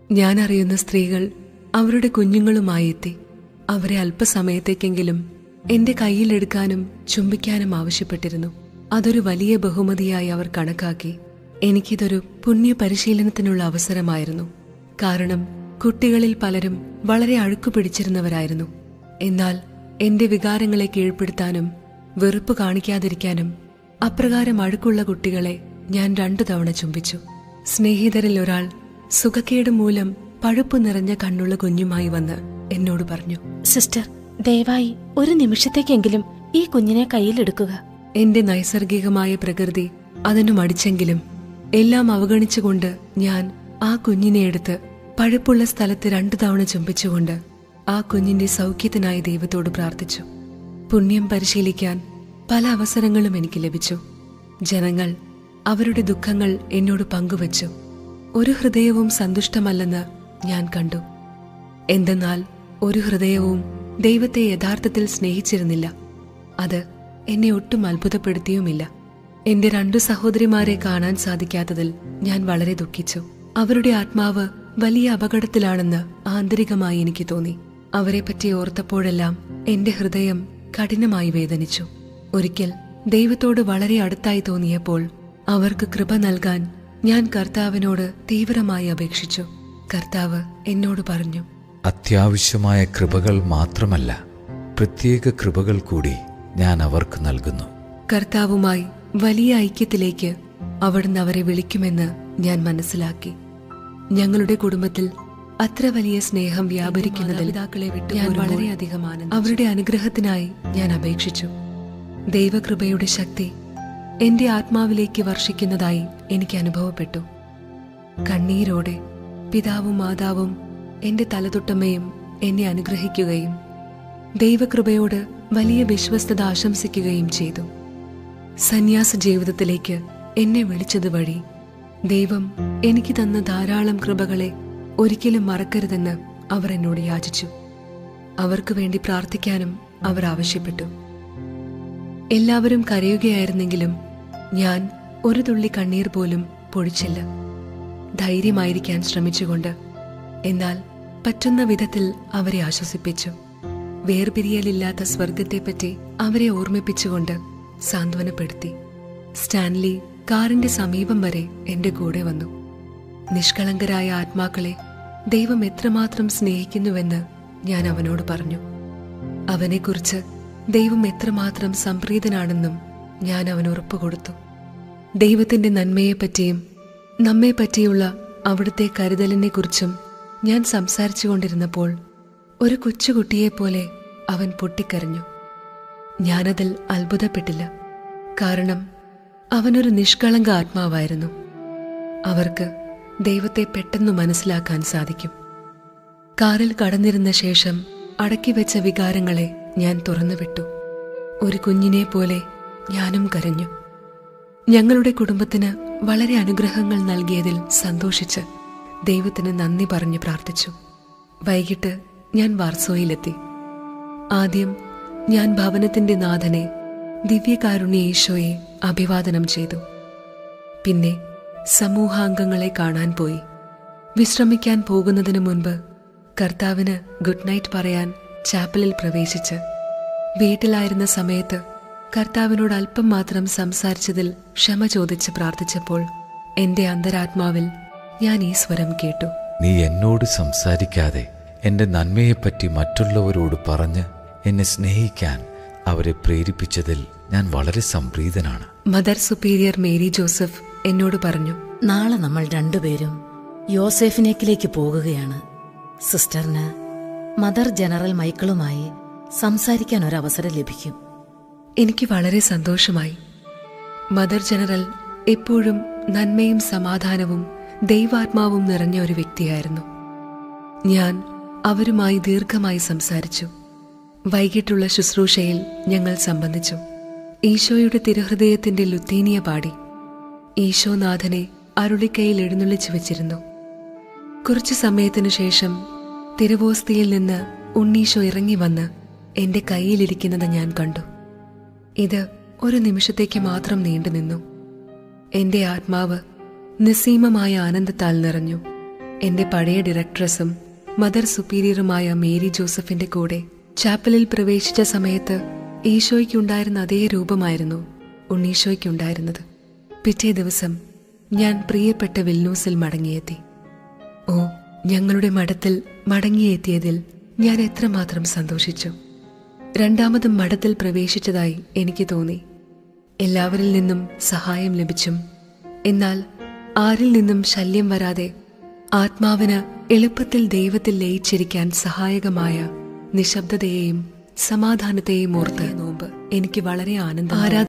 ഞാൻ അറിയുന്ന സ്ത്രീകൾ അവരുടെ കുഞ്ഞുങ്ങളുമായി എത്തി അവരെ അല്പസമയത്തേക്കെങ്കിലും എന്റെ കയ്യിലെടുക്കാനും ചുംബിക്കാനും ആവശ്യപ്പെട്ടിരുന്നു അതൊരു വലിയ ബഹുമതിയായി അവർ കണക്കാക്കി എനിക്കിതൊരു പുണ്യ പരിശീലനത്തിനുള്ള അവസരമായിരുന്നു കാരണം കുട്ടികളിൽ പലരും വളരെ അഴുക്കു പിടിച്ചിരുന്നവരായിരുന്നു എന്നാൽ എന്റെ വികാരങ്ങളെ കീഴ്പ്പെടുത്താനും വെറുപ്പ് കാണിക്കാതിരിക്കാനും അപ്രകാരം അഴുക്കുള്ള കുട്ടികളെ ഞാൻ രണ്ടു തവണ ചുംബിച്ചു സ്നേഹിതരിൽ ഒരാൾ സുഖക്കേട് മൂലം പഴുപ്പ് നിറഞ്ഞ കണ്ണുള്ള കുഞ്ഞുമായി വന്ന് എന്നോട് പറഞ്ഞു സിസ്റ്റർ ദയവായി ഒരു നിമിഷത്തേക്കെങ്കിലും ഈ കുഞ്ഞിനെ കയ്യിലെടുക്കുക എന്റെ നൈസർഗികമായ പ്രകൃതി അതിനു മടിച്ചെങ്കിലും എല്ലാം അവഗണിച്ചുകൊണ്ട് ഞാൻ ആ കുഞ്ഞിനെ എടുത്ത് പഴുപ്പുള്ള സ്ഥലത്ത് രണ്ടു തവണ ചുംബിച്ചുകൊണ്ട് ആ കുഞ്ഞിന്റെ സൗഖ്യത്തിനായി ദൈവത്തോട് പ്രാർത്ഥിച്ചു പുണ്യം പരിശീലിക്കാൻ പല അവസരങ്ങളും എനിക്ക് ലഭിച്ചു ജനങ്ങൾ അവരുടെ ദുഃഖങ്ങൾ എന്നോട് പങ്കുവച്ചു ഒരു ഹൃദയവും സന്തുഷ്ടമല്ലെന്ന് ഞാൻ കണ്ടു എന്തെന്നാൽ ഒരു ഹൃദയവും ദൈവത്തെ യഥാർത്ഥത്തിൽ സ്നേഹിച്ചിരുന്നില്ല അത് എന്നെ ഒട്ടും അത്ഭുതപ്പെടുത്തിയുമില്ല എന്റെ രണ്ടു സഹോദരിമാരെ കാണാൻ സാധിക്കാത്തതിൽ ഞാൻ വളരെ ദുഃഖിച്ചു അവരുടെ ആത്മാവ് വലിയ അപകടത്തിലാണെന്ന് ആന്തരികമായി എനിക്ക് തോന്നി അവരെപ്പറ്റി ഓർത്തപ്പോഴെല്ലാം എന്റെ ഹൃദയം കഠിനമായി വേദനിച്ചു ഒരിക്കൽ ദൈവത്തോട് വളരെ അടുത്തായി തോന്നിയപ്പോൾ അവർക്ക് കൃപ നൽകാൻ ഞാൻ കർത്താവിനോട് തീവ്രമായി അപേക്ഷിച്ചു കർത്താവ് എന്നോട് പറഞ്ഞു അത്യാവശ്യമായ കൃപകൾ മാത്രമല്ല പ്രത്യേക കൃപകൾ കൂടി ഞാൻ അവർക്ക് നൽകുന്നു കർത്താവുമായി വലിയ ഐക്യത്തിലേക്ക് അവിടുന്ന് അവരെ വിളിക്കുമെന്ന് ഞാൻ മനസ്സിലാക്കി ഞങ്ങളുടെ കുടുംബത്തിൽ അത്ര വലിയ സ്നേഹം വ്യാപരിക്കുന്നതിൽ ഞാൻ വളരെയധികം ആനന്ദിച്ചു. അവരുടെ അനുഗ്രഹത്തിനായി ഞാൻ അപേക്ഷിച്ചു ദൈവകൃപയുടെ ശക്തി എന്റെ ആത്മാവിലേക്ക് വർഷിക്കുന്നതായി എനിക്ക് അനുഭവപ്പെട്ടു കണ്ണീരോടെ പിതാവും മാതാവും എന്റെ തലതൊട്ടമ്മയും എന്നെ അനുഗ്രഹിക്കുകയും ദൈവകൃപയോട് വലിയ വിശ്വസ്തത ആശംസിക്കുകയും ചെയ്തു സന്യാസ ജീവിതത്തിലേക്ക് എന്നെ വിളിച്ചത് വഴി ദൈവം എനിക്ക് തന്ന ധാരാളം കൃപകളെ ഒരിക്കലും മറക്കരുതെന്ന് അവർ എന്നോട് യാചിച്ചു അവർക്ക് വേണ്ടി പ്രാർത്ഥിക്കാനും അവർ ആവശ്യപ്പെട്ടു എല്ലാവരും കരയുകയായിരുന്നെങ്കിലും ഞാൻ ഒരു തുള്ളി കണ്ണീർ പോലും പൊഴിച്ചില്ല ധൈര്യമായിരിക്കാൻ ശ്രമിച്ചുകൊണ്ട് എന്നാൽ പറ്റുന്ന വിധത്തിൽ അവരെ ആശ്വസിപ്പിച്ചു വേർപിരിയലില്ലാത്ത സ്വർഗത്തെപ്പറ്റി അവരെ ഓർമ്മിപ്പിച്ചുകൊണ്ട് സാന്ത്വനപ്പെടുത്തി സ്റ്റാൻലി കാറിന്റെ സമീപം വരെ എന്റെ കൂടെ വന്നു നിഷ്കളങ്കരായ ആത്മാക്കളെ ദൈവം എത്രമാത്രം സ്നേഹിക്കുന്നുവെന്ന് ഞാൻ അവനോട് പറഞ്ഞു അവനെക്കുറിച്ച് ദൈവം എത്രമാത്രം സംപ്രീതനാണെന്നും ഞാൻ അവന് ഉറപ്പ് കൊടുത്തു ദൈവത്തിന്റെ നന്മയെപ്പറ്റിയും നമ്മെപ്പറ്റിയുള്ള അവിടുത്തെ കരുതലിനെക്കുറിച്ചും ഞാൻ സംസാരിച്ചു കൊണ്ടിരുന്നപ്പോൾ ഒരു കൊച്ചുകുട്ടിയെപ്പോലെ അവൻ പൊട്ടിക്കരഞ്ഞു ഞാനതിൽ അത്ഭുതപ്പെട്ടില്ല കാരണം അവനൊരു നിഷ്കളങ്ക ആത്മാവായിരുന്നു അവർക്ക് ദൈവത്തെ പെട്ടെന്ന് മനസ്സിലാക്കാൻ സാധിക്കും കാറിൽ കടന്നിരുന്ന ശേഷം അടക്കിവെച്ച വികാരങ്ങളെ ഞാൻ തുറന്നുവിട്ടു ഒരു കുഞ്ഞിനെ പോലെ ഞാനും കരഞ്ഞു ഞങ്ങളുടെ കുടുംബത്തിന് വളരെ അനുഗ്രഹങ്ങൾ നൽകിയതിൽ സന്തോഷിച്ച് ദൈവത്തിന് നന്ദി പറഞ്ഞു പ്രാർത്ഥിച്ചു വൈകിട്ട് ഞാൻ വാർസോയിലെത്തി ആദ്യം ഞാൻ ഭവനത്തിന്റെ നാഥനെ ദിവ്യകാരുണ്യ ഈശോയെ അഭിവാദനം ചെയ്തു പിന്നെ സമൂഹാംഗങ്ങളെ കാണാൻ പോയി വിശ്രമിക്കാൻ പോകുന്നതിന് മുൻപ് കർത്താവിന് ഗുഡ് നൈറ്റ് പറയാൻ ചാപ്പലിൽ പ്രവേശിച്ച് വീട്ടിലായിരുന്ന സമയത്ത് കർത്താവിനോട് അല്പം മാത്രം സംസാരിച്ചതിൽ ക്ഷമ ചോദിച്ച് പ്രാർത്ഥിച്ചപ്പോൾ എന്റെ അന്തരാത്മാവിൽ ഞാൻ ഈ സ്വരം കേട്ടു നീ എന്നോട് സംസാരിക്കാതെ എൻ്റെ നന്മയെപ്പറ്റി മറ്റുള്ളവരോട് പറഞ്ഞ് എന്നെ സ്നേഹിക്കാൻ അവരെ പ്രേരിപ്പിച്ചതിൽ ഞാൻ വളരെ സംപ്രീതനാണ് മദർ സുപ്പീരിയർ മേരി ജോസഫ് എന്നോട് പറഞ്ഞു നാളെ നമ്മൾ രണ്ടുപേരും യോസെഫിനേക്കിലേക്ക് പോകുകയാണ് സിസ്റ്ററിന് മദർ ജനറൽ മൈക്കിളുമായി സംസാരിക്കാൻ ഒരു അവസരം ലഭിക്കും എനിക്ക് വളരെ സന്തോഷമായി മദർ ജനറൽ എപ്പോഴും നന്മയും സമാധാനവും ദൈവാത്മാവും നിറഞ്ഞ ഒരു വ്യക്തിയായിരുന്നു ഞാൻ അവരുമായി ദീർഘമായി സംസാരിച്ചു വൈകിട്ടുള്ള ശുശ്രൂഷയിൽ ഞങ്ങൾ സംബന്ധിച്ചു ഈശോയുടെ തിരുഹൃദയത്തിന്റെ ലുത്തീനിയ പാടി ഈശോനാഥനെ അരുളിക്കയിൽ എഴുന്നള്ളിച്ചു വെച്ചിരുന്നു കുറച്ചു സമയത്തിനു ശേഷം തിരുവോസ്തിയിൽ നിന്ന് ഉണ്ണീശോ ഇറങ്ങി വന്ന് എന്റെ കയ്യിലിരിക്കുന്നത് ഞാൻ കണ്ടു ഇത് ഒരു നിമിഷത്തേക്ക് മാത്രം നീണ്ടുനിന്നു എന്റെ ആത്മാവ് നിസ്സീമമായ ആനന്ദത്താൽ നിറഞ്ഞു എന്റെ പഴയ ഡയറക്ടറസും മദർ സുപ്പീരിയറുമായ മേരി ജോസഫിന്റെ കൂടെ ചാപ്പലിൽ പ്രവേശിച്ച സമയത്ത് ഈശോയ്ക്കുണ്ടായിരുന്ന അതേ രൂപമായിരുന്നു ഉണ്ണീശോയ്ക്കുണ്ടായിരുന്നത് പിറ്റേ ദിവസം ഞാൻ പ്രിയപ്പെട്ട വിൽനൂസിൽ മടങ്ങിയെത്തി ഓ ഞങ്ങളുടെ മഠത്തിൽ മടങ്ങിയെത്തിയതിൽ ഞാൻ എത്രമാത്രം സന്തോഷിച്ചു രണ്ടാമതും മഠത്തിൽ പ്രവേശിച്ചതായി എനിക്ക് തോന്നി എല്ലാവരിൽ നിന്നും സഹായം ലഭിച്ചും എന്നാൽ ആരിൽ നിന്നും ശല്യം വരാതെ ആത്മാവിന് എളുപ്പത്തിൽ ദൈവത്തിൽ ലയിച്ചിരിക്കാൻ സഹായകമായ നിശബ്ദതയെയും സമാധാനത്തെയും ഓർത്ത് നോമ്പ് എനിക്ക് വളരെ ആനന്ദം ആരാ